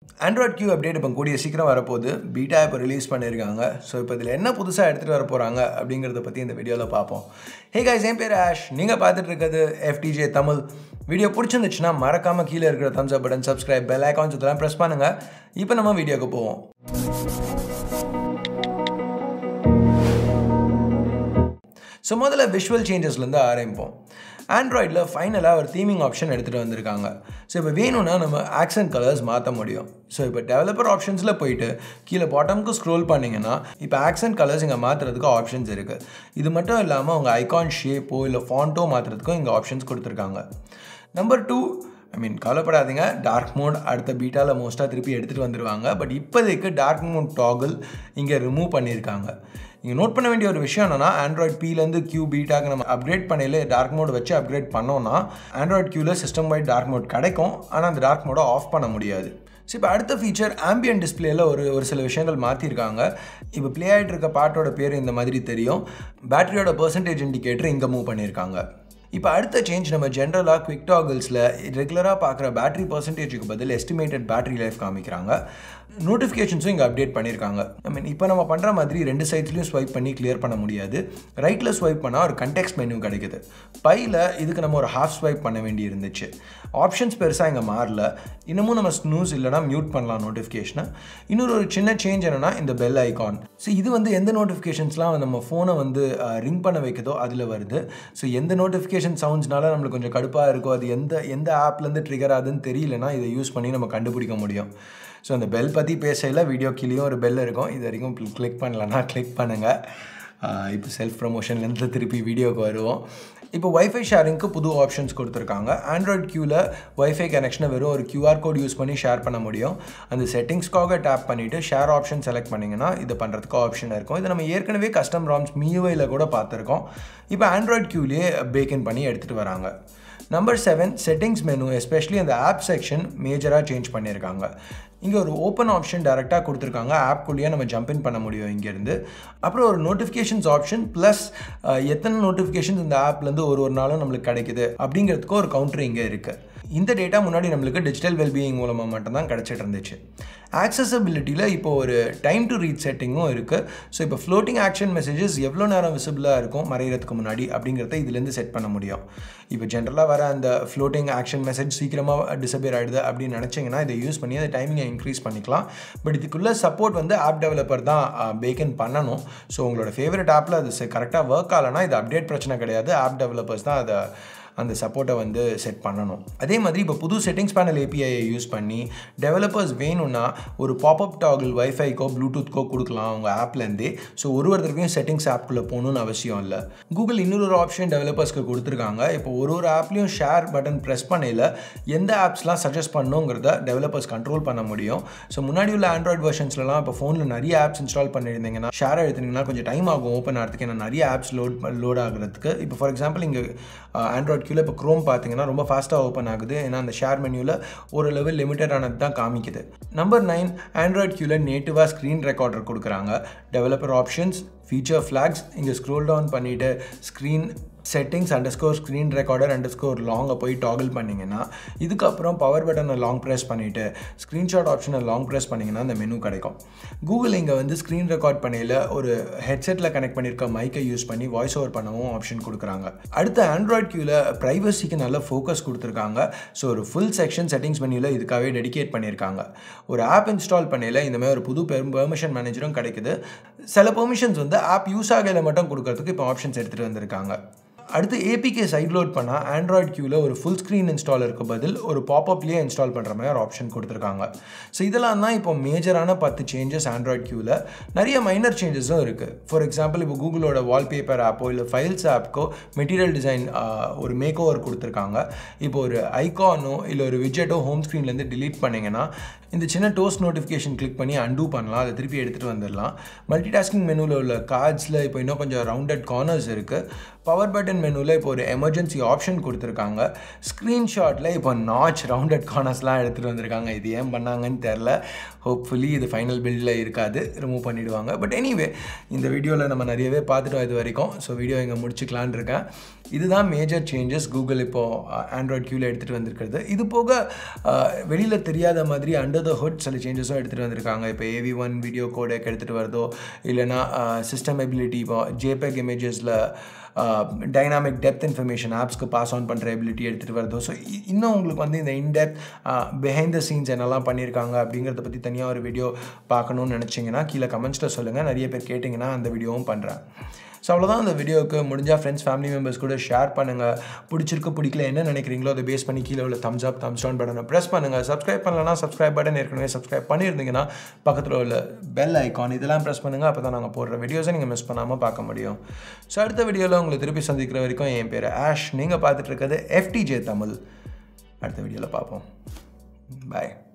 Android Q update இப்போ கூடிய சீக்கிரம் வரப்போகுது பீட்டா இப்போ ரிலீஸ் பண்ணியிருக்காங்க ஸோ இப்போ இதில் என்ன புதுசாக எடுத்துகிட்டு வர போகிறாங்க அப்படிங்கிறத பற்றி இந்த வீடியோவில் பார்ப்போம் ஹே guys என் பேர் ஆஷ் நீங்கள் பார்த்துட்டு இருக்கிறது எஃப்டிஜே தமிழ் வீடியோ பிடிச்சிருந்துச்சுன்னா மறக்காமல் கீழே இருக்கிற thumbs up button subscribe bell icons இதெல்லாம் ப்ரெஸ் பண்ணுங்கள் இப்போ நம்ம வீடியோக்கு போவோம் ஸோ முதல்ல விஷுவல் சேஞ்சஸ்லேருந்து ஆரம்பிப்போம் ஆண்ட்ராய்டில் ஃபைனலாக ஒரு தீமிங் ஆப்ஷன் எடுத்துகிட்டு வந்திருக்காங்க ஸோ இப்போ வேணும்னா நம்ம ஆக்சன் கலர்ஸ் மாற்ற முடியும் ஸோ இப்போ டெவலப்பர் ஆப்ஷன்ஸில் போயிட்டு கீழே பாட்டமுக்கு ஸ்க்ரோல் பண்ணிங்கன்னா இப்போ ஆக்சன் கலர்ஸ் இங்கே மாற்றுறதுக்கு ஆப்ஷன்ஸ் இருக்குது இது மட்டும் இல்லாமல் உங்கள் ஐகான் ஷேப்போ இல்லை ஃபாண்ட்டோ மாற்றுறதுக்கும் இங்கே ஆப்ஷன்ஸ் கொடுத்துருக்காங்க நம்பர் டூ ஐ மீன் கவலைப்படாதீங்க டார்க் மோட் அடுத்த பீட்டாவில் மோஸ்ட்டாக திருப்பி எடுத்துகிட்டு வந்துடுவாங்க பட் இப்போதைக்கு டார்க் மோட் டாகிள் இங்கே ரிமூவ் பண்ணியிருக்காங்க நீங்கள் நோட் பண்ண வேண்டிய ஒரு விஷயம் என்னன்னா ஆண்ட்ராய்ட் பீலேருந்து கியூ பீட்டாக்கு நம்ம அப்கிரேட் பண்ணையில் டார்க் மோட் வச்சு அப்கிரேட் பண்ணோம்னா ஆண்ட்ராய்ட் கியூவில் சிஸ்டம் வைட் டார்க் மோட் கிடைக்கும் ஆனால் அந்த டார்க் மோடை ஆஃப் பண்ண முடியாது ஸோ இப்போ அடுத்த ஃபீச்சர் ஆம்பியன் டிஸ்பிளேயில் ஒரு ஒரு சில விஷயங்கள் மாற்றிருக்காங்க இப்போ ப்ளே ஆகிட்டு இருக்க பாட்டோட பேர் இந்த மாதிரி தெரியும் பேட்டரியோட பர்சன்டேஜ் இண்டிகேட்டர் இங்கே மூவ் பண்ணியிருக்காங்க இப்போ அடுத்த சேஞ்ச் நம்ம ஜென்ரலாக குவிக் டாகிள்ஸில் ரெகுலராக பார்க்குற பேட்டரி பர்சன்டேஜுக்கு பதில் எஸ்டிமேட்டட் பேட்டரி லைஃப் காமிக்கிறாங்க நோட்டிஃபிகேஷன்ஸும் இங்கே அப்டேட் பண்ணியிருக்காங்க ஐ மீன் இப்போ நம்ம பண்ணுற மாதிரி ரெண்டு சைட்ஸ்லையும் ஸ்வைப் பண்ணி கிளியர் பண்ண முடியாது ரைட்டில் ஸ்வைப் பண்ணால் ஒரு கண்டெக்ட் மெனு கிடைக்குது பையில் இதுக்கு நம்ம ஒரு ஹாஃப் ஸ்வைப் பண்ண வேண்டி இருந்துச்சு ஆப்ஷன்ஸ் பெருசாக இங்கே மாறல இன்னமும் நம்ம ஸ்னூஸ் இல்லைனா மியூட் பண்ணலாம் நோட்டிஃபிகேஷனை இன்னொரு ஒரு சின்ன சேஞ்ச் என்னென்னா இந்த பெல் ஐகான் ஸோ இது வந்து எந்த நோட்டிஃபிகேஷன்ஸ்லாம் நம்ம ஃபோனை வந்து ரிங் பண்ண வைக்குதோ அதில் வருது ஸோ எந்த நோட்டிஃபிகேஷன் சவுண்ட்ஸ்னால நம்மளுக்கு கொஞ்சம் கடுப்பாக இருக்கோ அது எந்த எந்த ஆப்லேருந்து ட்ரிகர் ஆகுதுன்னு தெரியலனா இதை யூஸ் பண்ணி நம்ம கண்டுபிடிக்க முடியும் ஸோ அந்த பெல் பற்றி பேசையில் வீடியோ கீழேயும் ஒரு பெல் இருக்கும் இது வரைக்கும் கிளிக் பண்ணலன்னா கிளிக் பண்ணுங்கள் இப்போ செல்ஃப் ப்ரமோஷன்லேருந்து திருப்பி வீடியோக்கு வருவோம் இப்போ ஒய்ஃபை ஷேரிங்க்கு புது ஆப்ஷன்ஸ் கொடுத்துருக்காங்க ஆண்ட்ராய்ட் க்யூவில் ஒய்ஃபை கனெக்ஷனை வெறும் ஒரு கியூஆர் கோட் யூஸ் பண்ணி ஷேர் பண்ண முடியும் அந்த செட்டிங்ஸ்க்காக டேப் பண்ணிவிட்டு ஷேர் ஆப்ஷன் செலக்ட் பண்ணிங்கன்னா இது பண்ணுறதுக்கு ஆப்ஷன் இருக்கும் இது நம்ம ஏற்கனவே கஸ்டம் ராம்ஸ் மியூஐயில் கூட பார்த்துருக்கோம் இப்போ ஆண்ட்ராய்ட் க்யூலேயே பேக்கன் பண்ணி எடுத்துகிட்டு வராங்க number seven settings menu especially அந்த ஆப் செக்ஷன் மேஜராக சேஞ்ச் பண்ணியிருக்காங்க இங்கே ஒரு ஓப்பன் ஆப்ஷன் டேரெக்டாக கொடுத்துருக்காங்க ஆப்குள்ளேயே நம்ம ஜம்ப் இன் பண்ண முடியும் இங்கேருந்து அப்புறம் ஒரு நோட்டிஃபிகேஷன்ஸ் ஆப்ஷன் ப்ளஸ் எத்தனை நோட்டிஃபிகேஷன்ஸ் இந்த ஆப்லேருந்து ஒரு ஒரு நாளும் நம்மளுக்கு கிடைக்குது அப்படிங்கிறதுக்கு ஒரு கவுண்டர் இங்கே இருக்குது இந்த டேட்டா முன்னாடி நம்மளுக்கு டிஜிட்டல் வெல்பீயிங் மூலமாக மட்டும்தான் கிடச்சிட்டு இருந்துச்சு ஆக்சசபிலிட்டியில் இப்போ ஒரு டைம் டு ரீட் செட்டிங்கும் இருக்குது ஸோ இப்போ ஃப்ளோட்டிங் ஆக்ஷன் மெசேஜஸ் எவ்வளோ நேரம் விசிபிளாக இருக்கும் மறைகிறதுக்கு முன்னாடி அப்படிங்கிறத இதுலேருந்து செட் பண்ண முடியும் இப்போ ஜென்ரலாக வர அந்த ஃப்ளோட்டிங் ஆக்ஷன் மெசேஜ் சீக்கிரமாக டிசப்பியர் ஆகிடுது அப்படின்னு நினச்சிங்கன்னா இதை யூஸ் பண்ணி அந்த டைமிங்கை இன்க்ரீஸ் பண்ணிக்கலாம் பட் இதுக்குள்ளே சப்போர்ட் வந்து ஆப் டெவலப்பர் தான் பேக்கன் பண்ணணும் ஸோ உங்களோட ஃபேவரட் ஆப்பில் அது கரெக்டாக ஒர்க் ஆகலைன்னா இது அப்டேட் பிரச்சனை கிடையாது ஆப் டெவலப்பர்ஸ் தான் அதை அந்த சப்போர்ட்டை வந்து செட் பண்ணணும் அதே மாதிரி இப்போ புது செட்டிங்ஸ் பேனல் ஏபிஐயை யூஸ் பண்ணி டெவலப்பர்ஸ் வேணும்னா ஒரு பாப்அப் டாகிள் வைஃபைக்கோ ப்ளூடூத்க்கோ கொடுக்கலாம் அவங்க ஆப்லேருந்தே ஸோ ஒரு ஒருத்தருக்கையும் செட்டிங்ஸ் ஆப்குள்ளே போகணுன்னு அவசியம் இல்லை கூகுள் இன்னொரு ஆப்ஷன் டெவலப்பர்ஸ்க்கு கொடுத்துருக்காங்க இப்போ ஒரு ஒரு ஆப்லேயும் ஷேர் பட்டன் ப்ரெஸ் பண்ணையில் எந்த ஆப்ஸ்லாம் சஜஸ்ட் பண்ணுங்கிறத டெவலப்பர்ஸ் கண்ட்ரோல் பண்ண முடியும் ஸோ முன்னாடி உள்ள ஆண்ட்ராய்ட் வெர்ஷன்ஸ்லாம் இப்போ ஃபோனில் நிறைய ஆப்ஸ் இன்ஸ்டால் பண்ணியிருந்தீங்கன்னா ஷேர் எடுத்தீங்கன்னா கொஞ்சம் டைம் ஆகும் ஓப்பன் ஆகிறதுக்கு ஏன்னா நிறைய ஆப்ஸ் லோட் லோட் ஆகிறதுக்கு இப்போ ஃபார் எக்ஸாம்பிள் இங்கே ஆண்ட்ராய்ட் கியூவில் இப்போ க்ரோம் பார்த்தீங்கன்னா ரொம்ப ஃபாஸ்ட்டாக ஓப்பன் ஆகுது ஏன்னா அந்த ஷேர் மெனியூவில் ஒரு லெவல் லிமிட்டட் ஆனது தான் காமிக்குது நம்பர் நைன் ஆண்ட்ராய்ட் கியூவில் நேட்டிவாக ஸ்க்ரீன் ரெக்கார்டர் கொடுக்குறாங்க டெவலப்பர் ஆப்ஷன்ஸ் ஃபீச்சர் ஃப்ளாக்ஸ் இங்கே ஸ்க்ரோல் டவுன் பண்ணிவிட்டு screen settings underscore screen recorder underscore லாங்கை போய் டாகிள் பண்ணிங்கன்னா இதுக்கப்புறம் பவர் பட்டனை லாங் ப்ரெஸ் பண்ணிவிட்டு ஸ்க்ரீன்ஷாட் ஆப்ஷனை லாங் ப்ரெஸ் பண்ணிங்கன்னா அந்த மெனு கிடைக்கும் கூகுள் இங்கே வந்து ஸ்க்ரீன் ரெக்கார்ட் பண்ணையில் ஒரு ஹெட்செட்டில் கனெக்ட் பண்ணியிருக்க மைக்கை யூஸ் பண்ணி வாய்ஸ் ஓவர் பண்ணவும் ஆப்ஷன் கொடுக்குறாங்க அடுத்து ஆண்ட்ராய்ட் கியூவில் ப்ரைவசிக்கு நல்ல ஃபோக்கஸ் கொடுத்துருக்காங்க ஸோ ஒரு ஃபுல் செக்ஷன் செட்டிங்ஸ் மெனியில் இதுக்காகவே டெடிகேட் பண்ணியிருக்காங்க ஒரு ஆப் இன்ஸ்டால் பண்ணையில் இந்த மாதிரி ஒரு புது பெர்மிஷன் மேனேஜரும் கிடைக்குது சில பெர்மிஷன்ஸ் வந்து ஆப் யூஸ் ஆகையில் மட்டும் கொடுக்கறதுக்கு இப்போ ஆப்ஷன்ஸ் எடுத்துகிட்டு வந்திருக்காங்க அடுத்து ஏபிகே சைட் லோட் பண்ணால் ஆண்ட்ராய்ட் கியூவில் ஒரு ஃபுல் ஸ்க்ரீன் இன்ஸ்டாலருக்கு பதில் ஒரு பாப்அப்லேயே இன்ஸ்டால் பண்ணுற மாதிரி ஒரு ஆப்ஷன் கொடுத்துருக்காங்க ஸோ இதெல்லாம் தான் இப்போ மேஜரான பத்து சேஞ்சஸ் ஆண்ட்ராய்ட் கியூவில் நிறைய மைனர் சேஞ்சஸும் இருக்குது ஃபார் எக்ஸாம்பிள் இப்போ கூகுளோட வால்பேப்பர் ஆப்போ இல்லை ஃபைல்ஸ் ஆப்க்கோ மெட்டீரியல் டிசைன் ஒரு மேக் ஓவர் கொடுத்துருக்காங்க இப்போ ஒரு ஐகானோ இல்லை ஒரு விஜெட்டோ ஹோம் ஸ்க்ரீன்லேருந்து டிலீட் பண்ணிங்கன்னா இந்த சின்ன டோஸ்ட் நோட்டிஃபிகேஷன் கிளிக் பண்ணி அண்டூ பண்ணலாம் அதை திருப்பி எடுத்துகிட்டு வந்துடலாம் மல்டி டாஸ்கிங் மெனுவில் உள்ள கார்ட்ஸில் இப்போ இன்னும் கொஞ்சம் ரவுண்டட் கார்னர்ஸ் இருக்குது பவர் பட்டன் மெனுவில் இப்போ ஒரு எமர்ஜென்சி ஆப்ஷன் கொடுத்துருக்காங்க ஸ்க்ரீன்ஷாட்டில் இப்போ நாச் ரவுண்டட் கார்னர்ஸ்லாம் எடுத்துகிட்டு வந்திருக்காங்க இது ஏன் பண்ணாங்கன்னு தெரில ஹோப்ஃபுல்லி இது ஃபைனல் பில்டில் இருக்காது ரிமூவ் பண்ணிவிடுவாங்க பட் எனிவே இந்த வீடியோவில் நம்ம நிறையவே பார்த்துட்டோம் இது வரைக்கும் ஸோ வீடியோ இங்கே முடிச்சுக்கலான் இருக்கேன் இதுதான் மேஜர் சேஞ்சஸ் கூகுள் இப்போது ஆண்ட்ராய்ட் கியூவில் எடுத்துகிட்டு வந்திருக்கிறது இது போக வெளியில் தெரியாத மாதிரி அண்டர் அண்டர் த ஹுட் சில சேஞ்சஸும் எடுத்துகிட்டு வந்திருக்காங்க இப்போ ஏவி ஒன் வீடியோ கோடேக் எடுத்துகிட்டு வருதோ இல்லைனா சிஸ்டம் எபிலிட்டி இப்போ ஜேபெக் இமேஜஸில் டைனாமிக் டெப்த் இன்ஃபர்மேஷன் ஆப்ஸ்க்கு பாஸ் ஆன் பண்ணுற எபிலிட்டி எடுத்துகிட்டு வருதோ ஸோ இன்னும் உங்களுக்கு வந்து இந்த இன்டெப்த் பிஹைண்ட் த சீன்ஸ் என்னெல்லாம் பண்ணியிருக்காங்க அப்படிங்கிறத பற்றி தனியாக ஒரு வீடியோ பார்க்கணுன்னு நினச்சிங்கன்னா கீழே கமெண்ட்ஸில் சொல்லுங்கள் நிறைய பேர் கேட்டிங்கன்னா அந்த வீடியோவும் பண்ணுறேன் ஸோ அவ்வளோதான் அந்த வீடியோவுக்கு முடிஞ்சால் ஃப்ரெண்ட்ஸ் ஃபேமிலி மெம்பர்ஸ் கூட ஷேர் பண்ணுங்கள் பிடிச்சிருக்கு பிடிக்கல என்ன நினைக்கிறீங்களோ அதை பேஸ் பண்ணி கீழே உள்ள தம்ஸ் அப் தம்ஸ் டவுன் பட்டனை ப்ரெஸ் பண்ணுங்கள் சப்ஸ்கிரைப் பண்ணலன்னா சப்ஸ்கிரைப் பட்டன் ஏற்கனவே சப்ஸ்கிரைப் பண்ணியிருந்தீங்கன்னா பக்கத்தில் உள்ள பெல் ஐக்கான் இதெல்லாம் ப்ரெஸ் பண்ணுங்கள் அப்போ தான் நாங்கள் போடுற வீடியோஸை நீங்கள் மிஸ் பண்ணாமல் பார்க்க முடியும் ஸோ அடுத்த வீடியோவில் உங்களை திருப்பி சந்திக்கிற வரைக்கும் என் பேர் ஆஷ் நீங்கள் பார்த்துட்டு இருக்கிறது எஃப்டிஜே தமிழ் அடுத்த வீடியோவில் பார்ப்போம் பாய்